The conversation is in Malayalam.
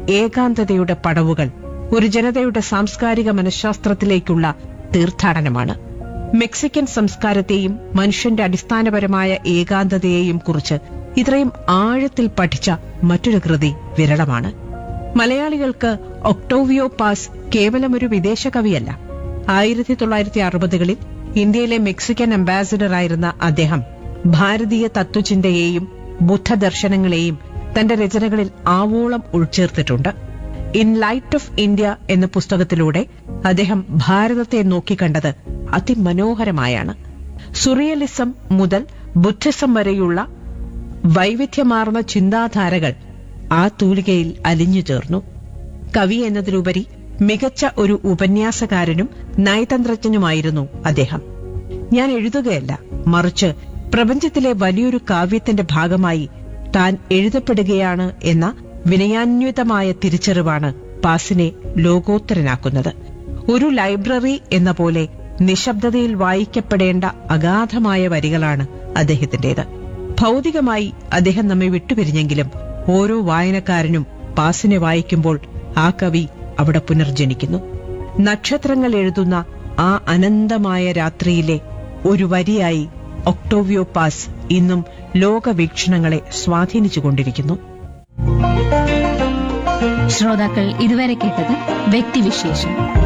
ഏകാന്തതയുടെ പടവുകൾ ഒരു ജനതയുടെ സാംസ്കാരിക മനഃശാസ്ത്രത്തിലേക്കുള്ള തീർത്ഥാടനമാണ് മെക്സിക്കൻ സംസ്കാരത്തെയും മനുഷ്യന്റെ അടിസ്ഥാനപരമായ ഏകാന്തതയെയും കുറിച്ച് ഇത്രയും ആഴത്തിൽ പഠിച്ച മറ്റൊരു കൃതി വിരളമാണ് മലയാളികൾക്ക് ഒക്ടോവിയോ പാസ് കേവലം ഒരു വിദേശ കവിയല്ല ആയിരത്തി തൊള്ളായിരത്തി അറുപതുകളിൽ ഇന്ത്യയിലെ മെക്സിക്കൻ അംബാസിഡറായിരുന്ന അദ്ദേഹം ഭാരതീയ തത്വചിന്തയെയും ബുദ്ധദർശനങ്ങളെയും തന്റെ രചനകളിൽ ആവോളം ഉൾച്ചേർത്തിട്ടുണ്ട് ഇൻ ലൈറ്റ് ഓഫ് ഇന്ത്യ എന്ന പുസ്തകത്തിലൂടെ അദ്ദേഹം ഭാരതത്തെ നോക്കിക്കണ്ടത് അതിമനോഹരമായാണ് സുറിയലിസം മുതൽ ബുദ്ധിസം വരെയുള്ള വൈവിധ്യമാർന്ന ചിന്താധാരകൾ ആ തൂലികയിൽ അലിഞ്ഞു ചേർന്നു കവി എന്നതിലുപരി മികച്ച ഒരു ഉപന്യാസകാരനും നയതന്ത്രജ്ഞനുമായിരുന്നു അദ്ദേഹം ഞാൻ എഴുതുകയല്ല മറിച്ച് പ്രപഞ്ചത്തിലെ വലിയൊരു കാവ്യത്തിന്റെ ഭാഗമായി താൻ എഴുതപ്പെടുകയാണ് എന്ന വിനയാന്വിതമായ തിരിച്ചറിവാണ് പാസിനെ ലോകോത്തരനാക്കുന്നത് ഒരു ലൈബ്രറി എന്ന പോലെ നിശബ്ദതയിൽ വായിക്കപ്പെടേണ്ട അഗാധമായ വരികളാണ് അദ്ദേഹത്തിന്റേത് ഭൗതികമായി അദ്ദേഹം നമ്മെ വിട്ടുപിരിഞ്ഞെങ്കിലും ഓരോ വായനക്കാരനും പാസിനെ വായിക്കുമ്പോൾ ആ കവി അവിടെ പുനർജനിക്കുന്നു നക്ഷത്രങ്ങൾ എഴുതുന്ന ആ അനന്തമായ രാത്രിയിലെ ഒരു വരിയായി ഒക്ടോവിയോ പാസ് ഇന്നും ലോകവീക്ഷണങ്ങളെ സ്വാധീനിച്ചുകൊണ്ടിരിക്കുന്നു ശ്രോതാക്കൾ ഇതുവരെ കേട്ടത് വ്യക്തിവിശേഷം